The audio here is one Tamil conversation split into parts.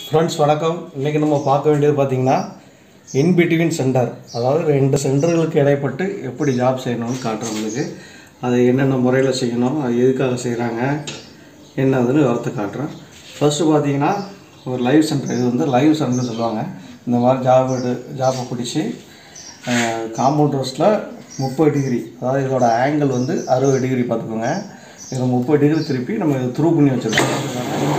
ஃப்ரெண்ட்ஸ் வணக்கம் இன்றைக்கி நம்ம பார்க்க வேண்டியது பார்த்திங்கன்னா இன்பிட்வீன் சென்டர் அதாவது ரெண்டு சென்டர்களுக்கு இடைப்பட்டு எப்படி ஜாப் செய்யணும்னு காட்டுறவங்களுக்கு அதை என்னென்ன முறையில் செய்யணும் அது எதுக்காக செய்கிறாங்க என்னதுன்னு விவரத்தை காட்டுறேன் ஃபர்ஸ்ட்டு பார்த்தீங்கன்னா ஒரு லைவ் சென்டர் இது வந்து லைவ் சென்டர்னு சொல்லுவாங்க இந்த மாதிரி ஜாப் எடு ஜாப்பை பிடிச்சி காம்பவுண்ட் ரோஸ்ட்டில் முப்பது டிகிரி அதாவது இதோட ஆங்கிள் வந்து அறுபது டிகிரி பார்த்துக்கோங்க இதில் முப்பது டிகிரி திருப்பி நம்ம இதை த்ரூ பண்ணி வச்சுருக்கோம்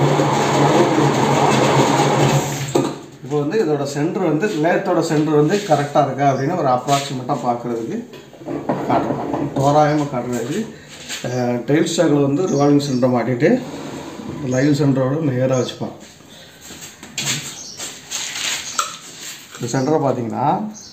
இப்போ வந்து இதோட சென்டர் வந்து லேத்தோட சென்டர் வந்து கரெக்டாக இருக்கா அப்படின்னு ஒரு அப்ராக்சிமேட்டாக பார்க்குறதுக்கு காட்டுறோம் தோராயமாக காட்டுறதுக்கு டெயில் ஸ்டாக்கில் வந்து ரிவால்விங் சென்டரை மாட்டிட்டு லைவ் சென்டரோட நேராக வச்சுப்பான் இந்த சென்டரை பார்த்தீங்கன்னா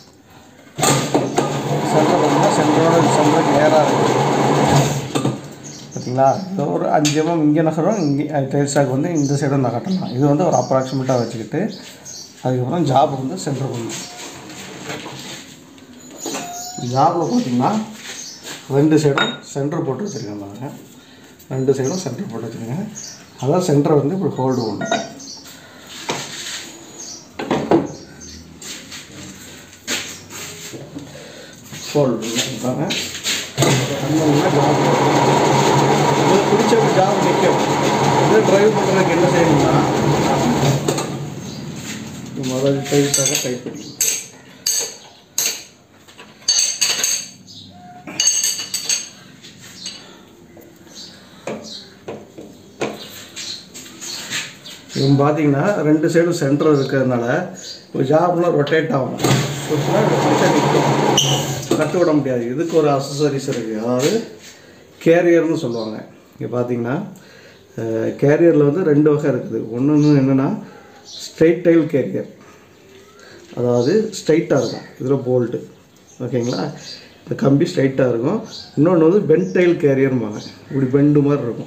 சென்டர் பார்த்தீங்கன்னா சென்டரோட சென்டருக்கு நேராக இருக்குது பார்த்தீங்களா இது ஒரு அஞ்சு எம்எம் இங்கே நகரும் இங்கே டெயில் ஸ்டாக் வந்து இந்த சைடும் நகட்டலாம் இது வந்து ஒரு அப்ராக்சிமேட்டாக வச்சுக்கிட்டு அதுக்கப்புறம் ஜாப் வந்து சென்டர் பண்ணணும் ஜாபில் பார்த்தீங்கன்னா ரெண்டு சைடும் சென்டர் போட்டு வச்சுருக்கேன் பாருங்க ரெண்டு சைடும் சென்டர் போட்டு வச்சுருக்கேன் அதான் சென்டரை வந்து இப்படி ஹோல்டு பண்ணணும் ஹோல்டு பண்ணிட்டாங்க ஜாப் இது பிடிச்ச ஜாப் நிற்கும் இது ட்ரைவ் பண்ணுறதுக்கு என்ன செய்யணும்னா இந்த முதல் டைட்டாக டைப் பண்ணி இவங்க பார்த்தீங்கன்னா ரெண்டு சைடும் சென்டர் இருக்கிறதுனால ஒரு ஜாப்லாம் ரொட்டேட் ஆகும் சுற்றினா பிடிச்சா நிற்கும் கட்டு விட முடியாது இதுக்கு ஒரு அசசரிஸ் இருக்குது அதாவது கேரியர்னு சொல்லுவாங்க இங்கே பார்த்தீங்கன்னா கேரியரில் வந்து ரெண்டு வகை இருக்குது ஒன்று என்னென்னா ஸ்ட்ரெயிட் டைல் கேரியர் அதாவது ஸ்ட்ரைட்டாக இருக்கும் இதில் போல்ட்டு ஓகேங்களா இந்த கம்பி ஸ்ட்ரைட்டாக இருக்கும் இன்னொன்று வந்து பெண்ட் டைல் கேரியர்பாங்க இப்படி பெண்டு மாதிரி இருக்கும்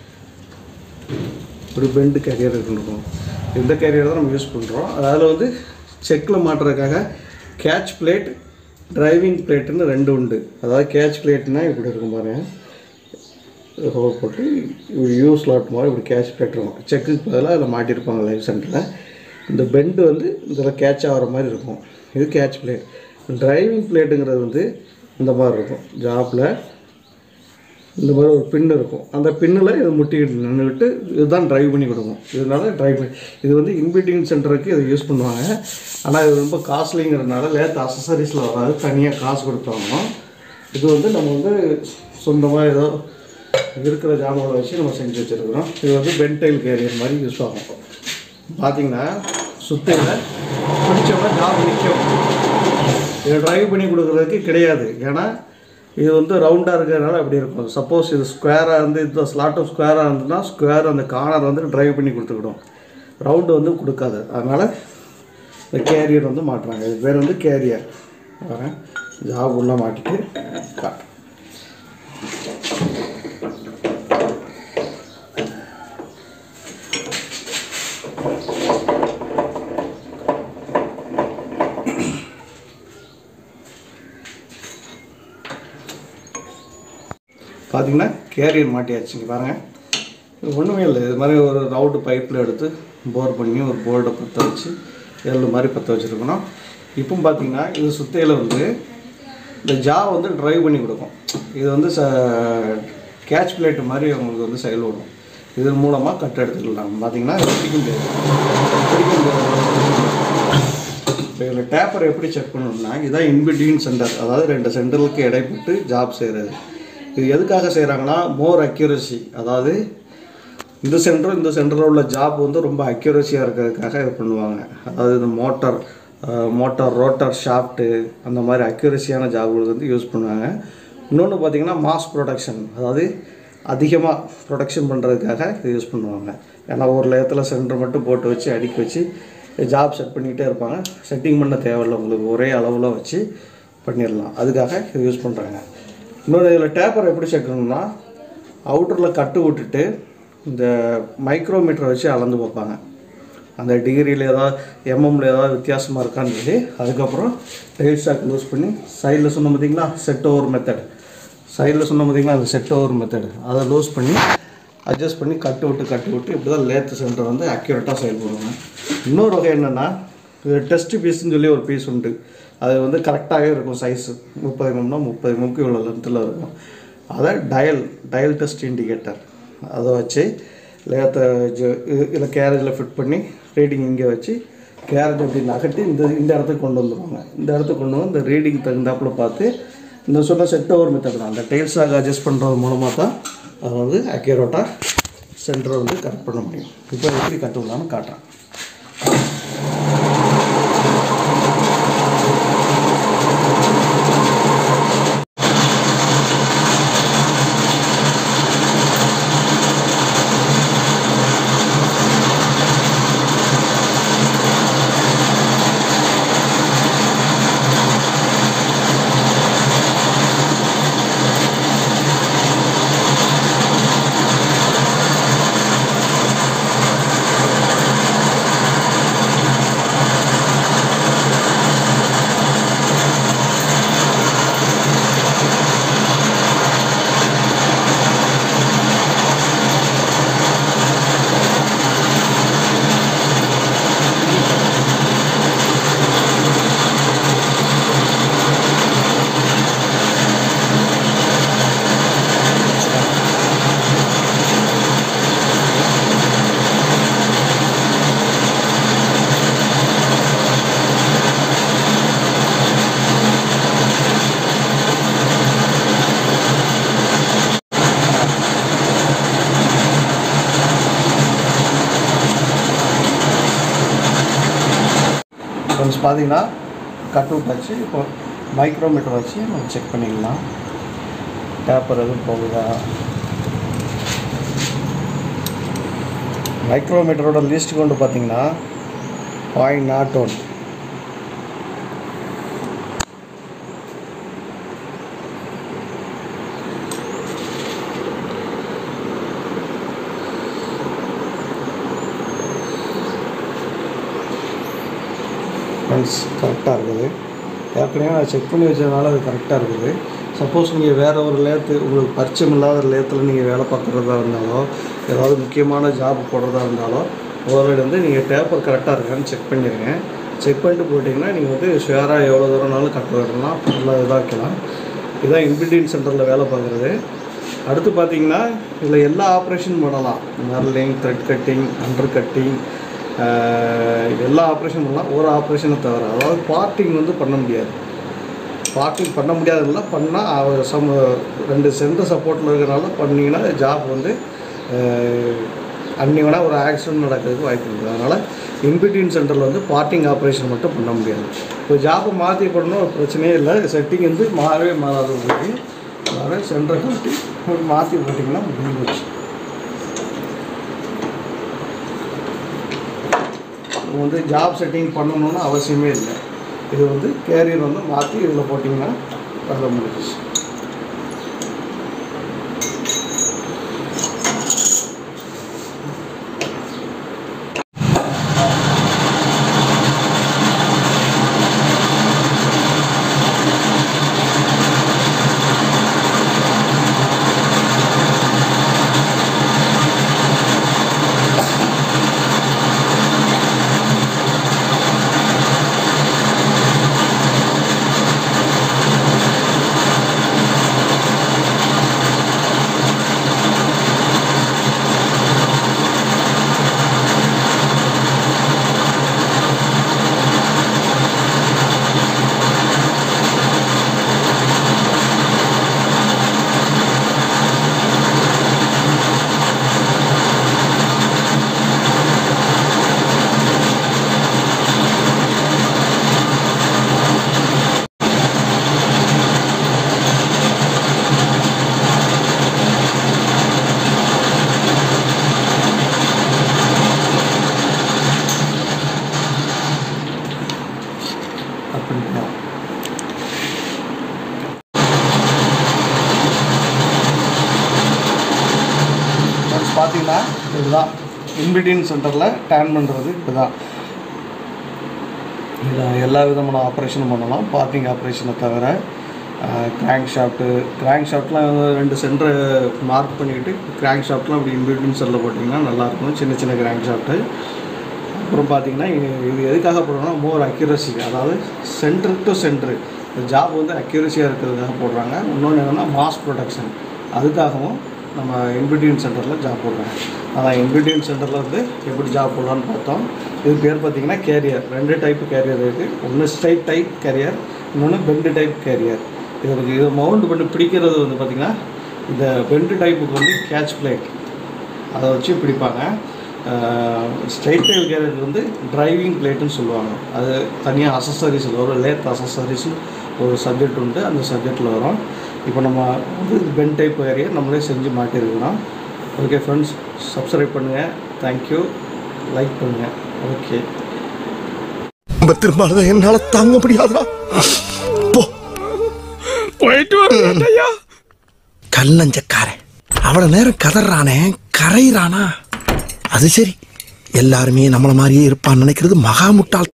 இப்படி பெண்டு கேரியர் இருக்கும் இந்த கேரியர் தான் நம்ம யூஸ் பண்ணுறோம் அதில் வந்து செக்கில் மாட்டுறதுக்காக கேட்ச் பிளேட் டிரைவிங் பிளேட்டுன்னு ரெண்டு உண்டு அதாவது கேட்ச் பிளேட்னா இப்படி இருக்கும் பாருங்க ஹோல் போட்டு இப்படி யூ ஸ்லாட் மாதிரி இப்படி கேட்ச் பிளேட் இருக்கும் செக்குக்கு பதிலாக அதில் மாட்டியிருப்பாங்க லைஃப் சென்டரில் இந்த பெண்டு வந்து இதில் கேட்ச் ஆகிற மாதிரி இருக்கும் இது கேட்ச் பிளேட் டிரைவிங் பிளேட்டுங்கிறது வந்து இந்த மாதிரி இருக்கும் ஜாப்பில் இந்த மாதிரி ஒரு பின் இருக்கும் அந்த பின்னில் இது முட்டிக்கிட்டு நின்றுக்கிட்டு இதுதான் ட்ரைவ் பண்ணி கொடுக்கும் இதனால ட்ரைவ் பண்ணி இது வந்து இன்பிட்டிங் சென்டருக்கு இதை யூஸ் பண்ணுவாங்க ஆனால் இது ரொம்ப காஸ்ட்லிங்கிறதுனால லேத் அசசரிஸில் வராது தனியாக காசு கொடுத்தாங்க இது வந்து நம்ம வந்து சொந்தமாக ஏதோ இருக்கிற ஜாமானை வச்சு நம்ம செஞ்சு வச்சுருக்குறோம் இது வந்து பென்டைல் கேரியர் மாதிரி யூஸ் ஆகும் பார்த்தீங்கன்னா சுத்தையில் பிடிச்சோம்னா ஜாப் நிற்கும் இதை ட்ரைவ் பண்ணி கொடுக்குறதுக்கு கிடையாது ஏன்னா இது வந்து ரவுண்டாக இருக்கிறதுனால அப்படி இருக்கும் சப்போஸ் இது ஸ்கொயராக இருந்து இந்த ஸ்லாட்டும் ஸ்கொயராக இருந்ததுன்னா ஸ்கொயர் அந்த கார்னர் வந்து ட்ரைவ் பண்ணி கொடுத்துக்கிடும் ரவுண்டு வந்து கொடுக்காது அதனால் இந்த கேரியர் வந்து மாட்டுறாங்க இது பேர் வந்து கேரியர் வரேன் ஜாப் உள்ள மாட்டிட்டு காட்டு பார்த்தீங்கன்னா கேரியர் மாட்டியாச்சுங்க பாருங்கள் இது ஒன்றுமே இல்லை இது மாதிரி ஒரு ரவுண்டு பைப்பில் எடுத்து போர் பண்ணி ஒரு போல்டை பற்ற வச்சு எள்ளு மாதிரி பற்ற வச்சுருக்கணும் இப்போ பார்த்தீங்கன்னா இது சுத்தையில் வந்து இந்த ஜா வந்து ட்ரைவ் பண்ணி கொடுக்கும் இது வந்து ச கேட்ச் பிளேட் மாதிரி உங்களுக்கு வந்து செயல்படும் இதன் மூலமாக கட் எடுத்துக்கலாம் பார்த்தீங்கன்னா இது பிடிக்க முடியாது பிடிக்க முடியாது இப்போ இதில் டேப்பர் எப்படி செக் பண்ணணும்னா இதான் இன்பிட்வீன் சென்டர் அதாவது ரெண்டு சென்டருக்கு இடைப்பட்டு ஜாப் செய்கிறது இது எதுக்காக செய்கிறாங்கன்னா மோர் அக்யூரசி அதாவது இந்த சென்டரும் இந்த சென்டரில் உள்ள ஜாப் வந்து ரொம்ப அக்யூரஸியாக இருக்கிறதுக்காக இது பண்ணுவாங்க அதாவது இந்த மோட்டார் மோட்டார் ரோட்டர் ஷாஃப்ட்டு அந்த மாதிரி அக்யூரஸியான ஜாப்களுக்கு வந்து யூஸ் பண்ணுவாங்க இன்னொன்று பார்த்தீங்கன்னா மாஸ் ப்ரொடக்ஷன் அதாவது அதிகமாக ப்ரொடக்ஷன் பண்ணுறதுக்காக இது யூஸ் பண்ணுவாங்க ஏன்னா ஒரு லேத்தில் சென்டர் மட்டும் போட்டு வச்சு அடுக்கி வச்சு ஜாப் செட் பண்ணிக்கிட்டே இருப்பாங்க செட்டிங் பண்ண தேவையில்லை உங்களுக்கு ஒரே அளவில் வச்சு பண்ணிடலாம் அதுக்காக இது யூஸ் பண்ணுறாங்க இன்னொரு இதில் டேப்பர் எப்படி சேர்க்கணும்னா அவுட்டரில் கட்டு விட்டுட்டு இந்த மைக்ரோமீட்டரை வச்சு அளந்து பார்ப்பாங்க அந்த டிகிரியில் ஏதாவது எம்எம்ல ஏதாவது வித்தியாசமாக இருக்கான்னு சொல்லி அதுக்கப்புறம் டெயில் ஸ்டாக் லூஸ் பண்ணி சைடில் சொன்ன பார்த்தீங்களா செட் ஓவர் மெத்தட் சைடில் சொன்ன பார்த்தீங்களா அது செட் ஓவர் மெத்தட் அதை லூஸ் பண்ணி அட்ஜஸ்ட் பண்ணி கட்டு விட்டு கட்டு விட்டு இப்படி தான் லேத்து சென்டர் வந்து அக்யூரேட்டாக செயல்படுவாங்க இன்னொரு வகை என்னென்னா இது டெஸ்ட் பீஸ்ன்னு சொல்லி ஒரு பீஸ் உண்டு அது வந்து கரெக்டாகவே இருக்கும் சைஸு முப்பது எம்எம்னா முப்பது எம்எம்க்கு இவ்வளோ லென்த்தில் இருக்கும் அதை டயல் டயல் டெஸ்ட் இண்டிகேட்டர் அதை வச்சு லேத்தை இதில் கேரேஜில் ஃபிட் பண்ணி ரீடிங் இங்கே வச்சு கேரேஜ் அப்படி நகட்டி இந்த இந்த இடத்துக்கு கொண்டு வந்துடுவாங்க இந்த இடத்துக்கு கொண்டு வந்து இந்த ரீடிங் தகுந்தாப்புல பார்த்து இந்த சொன்ன செட் ஓவர் மெத்தட் தான் அந்த டெய்ல்ஸாக அட்ஜஸ்ட் பண்ணுறது மூலமாக தான் அதை வந்து அக்யூரேட்டாக சென்டரை வந்து கரெக்ட் பண்ண முடியும் இப்போ எப்படி கற்றுக்கலாம்னு காட்டுறேன் ஃப்ரெண்ட்ஸ் பார்த்தீங்கன்னா கட் அவுட் வச்சு இப்போ மைக்ரோமீட்டர் வச்சு நம்ம செக் பண்ணிக்கலாம் டேப்பர் எதுவும் போகுதா மைக்ரோமீட்டரோட லீஸ்ட் கொண்டு பார்த்தீங்கன்னா பாயிண்ட் நாட் ஒன் ஃப்ரெண்ட்ஸ் கரெக்டாக இருக்குது ஏற்கனவே நான் செக் பண்ணி வச்சதுனால அது கரெக்டாக இருக்குது சப்போஸ் நீங்கள் வேறு ஒரு லேத்து உங்களுக்கு பரிச்சயம் இல்லாத லேத்தில் நீங்கள் வேலை பார்க்குறதா இருந்தாலோ ஏதாவது முக்கியமான ஜாப் போடுறதா இருந்தாலோ முதல்ல வந்து நீங்கள் பேப்பர் கரெக்டாக இருக்கான்னு செக் பண்ணிடுங்க செக் பண்ணிட்டு போட்டிங்கன்னா நீங்கள் வந்து ஷேராக எவ்வளோ தூரம்னாலும் கட்ட விடலாம் நல்லா இதாக்கலாம் இதுதான் இன்பிடியன் சென்டரில் வேலை பார்க்குறது அடுத்து பார்த்தீங்கன்னா இதில் எல்லா ஆப்ரேஷன் பண்ணலாம் knurling thread cutting under cutting எல்லா ஆப்ரேஷன் பண்ணலாம் ஒரு ஆப்ரேஷனை தவிர அதாவது பார்ட்டிங் வந்து பண்ண முடியாது பார்ட்டிங் பண்ண முடியாதுல்ல பண்ணால் சம் ரெண்டு சென்டர் சப்போர்ட்டில் இருக்கிறனால பண்ணிங்கன்னா ஜாப் வந்து அன்னிவனா ஒரு ஆக்சிடென்ட் நடக்கிறதுக்கு வாய்ப்பு இருக்குது அதனால் இன்பிட்வீன் சென்டரில் வந்து பார்ட்டிங் ஆப்ரேஷன் மட்டும் பண்ண முடியாது இப்போ ஜாப்பை மாற்றி பண்ணணும் ஒரு பிரச்சனையே இல்லை செட்டிங் வந்து மாறவே மாறாது உங்களுக்கு அதனால சென்டரை கட்டி மாற்றி போட்டிங்கன்னா முடிஞ்சு போச்சு இது வந்து ஜாப் செட்டிங் பண்ணணும்னு அவசியமே இல்லை இது வந்து கேரியர் வந்து மாற்றி இதில் போட்டிங்கன்னா வேலை முடிஞ்சிச்சு கட் பண்ணிக்கலாம் ஃப்ரெண்ட்ஸ் பார்த்தீங்கன்னா இதுதான் இன்பிட்வீன் சென்டரில் டேன் பண்ணுறது இதுதான் இதில் எல்லா விதமான ஆப்ரேஷனும் பண்ணலாம் பார்க்கிங் ஆப்ரேஷனை தவிர கிராங்க் ஷாஃப்ட்டு கிராங்க் ஷாஃப்ட்லாம் ரெண்டு சென்டரை மார்க் பண்ணிவிட்டு கிராங்க் ஷாஃப்ட்லாம் அப்படி இன்பிட்வீன் செல்லில் போட்டிங்கன்னா நல்லாயிருக்கும் சின்ன சின்ன கிராங்க் ஷாஃப்ட்டு அப்புறம் பார்த்தீங்கன்னா இது இது எதுக்காக போடுறோம்னா மோர் அக்யூரசி அதாவது சென்டர் டு சென்டர் இந்த ஜாப் வந்து அக்யூரஸியாக இருக்கிறதுக்காக போடுறாங்க இன்னொன்று என்னென்னா மாஸ் ப்ரொடக்ஷன் அதுக்காகவும் நம்ம இன்பிட்வீன் சென்டரில் ஜாப் போடுறாங்க அதான் இன்பிட்வீன் சென்டரில் வந்து எப்படி ஜாப் போடலான்னு பார்த்தோம் இது பேர் பார்த்தீங்கன்னா கேரியர் ரெண்டு டைப் கேரியர் இருக்குது ஒன்று ஸ்ட்ரைட் டைப் கேரியர் இன்னொன்று பெண்டு டைப் கேரியர் இதுக்கு இது மவுண்ட் பண்ணி பிடிக்கிறது வந்து பார்த்திங்கன்னா இந்த பெண்டு டைப்புக்கு வந்து கேட்ச் பிளேட் அதை வச்சு பிடிப்பாங்க ஸ்ட்ரைட் டைல் கேரியர் வந்து டிரைவிங் பிளேட்டுன்னு சொல்லுவாங்க அது தனியாக அசசரிஸ் வரும் லேத் அசசரிஸ்னு ஒரு சப்ஜெக்ட் உண்டு அந்த சப்ஜெக்டில் வரும் இப்போ நம்ம வந்து பென் டைப் கேரியர் நம்மளே செஞ்சு மாட்டியிருக்கிறோம் ஓகே ஃப்ரெண்ட்ஸ் சப்ஸ்கிரைப் பண்ணுங்கள் தேங்க்யூ லைக் பண்ணுங்கள் ஓகே நம்ம திரும்ப என்னால தாங்க முடியாதுடா போ போயிட்டு வரேன் ஐயா கல்லஞ்சக்காரன் அவ்வளவு நேரம் கதறானே கரையிறானா அது சரி எல்லாருமே நம்மள மாதிரியே இருப்பான்னு நினைக்கிறது மகா முட்டாள்